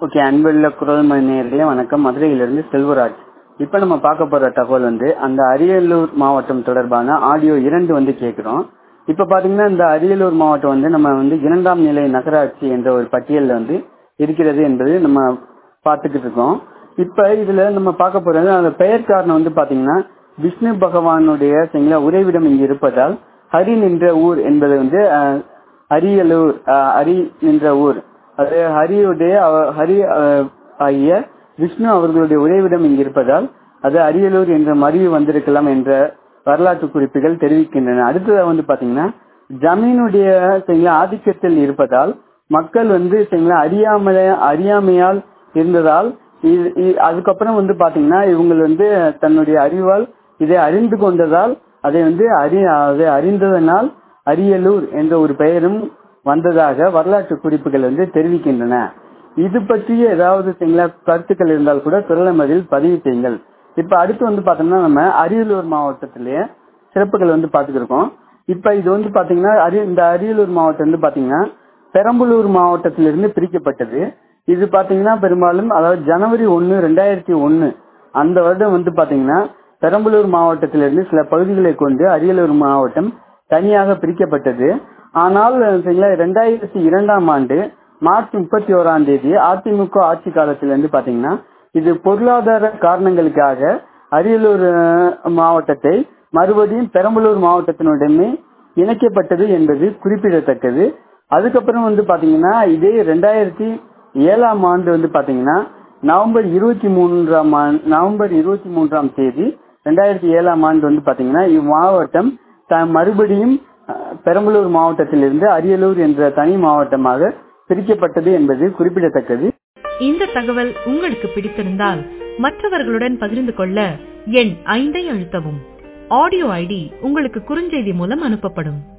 okay அன்புள்ள குரல் மணி நேயர்களே வணக்கம் மதுரையிலிருந்து செல்வராஜ் இப்ப நம்ம பார்க்க போற தகவல் வந்து அந்த அரியலூர் மாவட்டம் தொடர்பான ஆடியோ இரண்டு வந்து கேட்கிறோம் இப்ப பாத்தீங்கன்னா இந்த அரியலூர் மாவட்டம் வந்து நம்ம வந்து இரண்டாம் நிலை நகராட்சி என்ற ஒரு பட்டியல்ல வந்து இருக்கிறது என்பது நம்ம பார்த்துக்கிட்டு இருக்கோம் இப்ப இதுல நம்ம பார்க்க போறது அந்த பெயர் காரணம் வந்து பாத்தீங்கன்னா விஷ்ணு பகவானுடைய சரிங்களா உறைவிடம் இங்கு இருப்பதால் ஹரி நின்ற ஊர் என்பது வந்து அஹ், அரியலூர் அஹ், ஹரி நின்ற ஊர் அது ஹரியுடைய அவ- ஹரி அஹ், ஆகிய விஷ்ணு அவர்களுடைய உறைவிடம் இங்கு இருப்பதால் அது அரியலூர் என்ற மருவி வந்திருக்கலாம் என்ற வரலாற்று குறிப்புகள் தெரிவிக்கின்றன அடுத்தது வந்து பாத்தீங்கன்னா ஜமீனுடைய சரிங்களா ஆதிக்கத்தில் இருப்பதால் மக்கள் வந்து சரிங்களா அறியாமல அறியாமையால் இருந்ததால் இது- இ- அதுக்கப்புறம் வந்து பாத்தீங்கன்னா இவங்க வந்து தன்னுடைய அறிவால் இதை அறிந்து கொண்டதால் அதை வந்து அறி அதை அறிந்ததனால் அரியலூர் என்ற ஒரு பெயரும் வந்ததாக வரலாற்று குறிப்புகள் வந்து தெரிவிக்கின்றன இது பற்றிய ஏதாவது சரிங்களா கருத்துக்கள் இருந்தால் கூட குரலமதில் பதிவு செய்யுங்கள் இப்ப அடுத்து வந்து பாத்தோம்னா நம்ம அரியலூர் மாவட்டத்திலேயே சிறப்புகள் வந்து பாத்துக்கிருக்கோம் இப்ப இது வந்து பாத்தீங்கன்னா அரி- இந்த அரியலூர் மாவட்டம் வந்து பாத்தீங்கன்னா பெரம்பலூர் மாவட்டத்திலிருந்து பிரிக்கப்பட்டது இது பாத்தீங்கன்னா பெரும்பாலும் அதாவது ஜனவரி ஒன்னு ரெண்டாயிரத்தி ஒன்னு அந்த வருடம் வந்து பாத்தீங்கன்னா பெரம்பலூர் மாவட்டத்திலிருந்து சில பகுதிகளை கொண்டு அரியலூர் மாவட்டம் தனியாக பிரிக்கப்பட்டது ஆனால் சரிங்களா ரெண்டாயிரத்தி இரண்டாம் ஆண்டு மார்ச் முப்பத்தி ஓராம் தேதி அதிமுக ஆட்சி காலத்திலிருந்து பாத்தீங்கன்னா இது பொருளாதார காரணங்களுக்காக அரியலூர் அஹ், மாவட்டத்தை மறுபடியும் பெரம்பலூர் மாவட்டத்தினுடனே இணைக்கப்பட்டது என்பது குறிப்பிடத்தக்கது அதுக்கப்புறம் வந்து பாத்தீங்கன்னா இதே ரெண்டாயிரத்தி ஏழாம் ஆண்டு வந்து பாத்தீங்கன்னா நவம்பர் இருபத்தி மூன்றாம் ஆண்டு நவம்பர் இருபத்தி மூன்றாம் தேதி ரெண்டாயிரத்தி ஏழாம் ஆண்டு வந்து பாத்தீங்கன்னா இம்மாவட்டம் த- மறுபடியும் அஹ், பெரம்பலூர் மாவட்டத்திலிருந்து அரியலூர் என்ற தனி மாவட்டமாக பிரிக்கப்பட்டது என்பது குறிப்பிடத்தக்கது இந்த தகவல் உங்களுக்கு பிடித்திருந்தால் மற்றவர்களுடன் பகிர்ந்து கொள்ள எண் ஐந்தை அழுத்தவும் ஆடியோ ஐடி உங்களுக்கு குறுஞ்செய்தி மூலம் அனுப்பப்படும்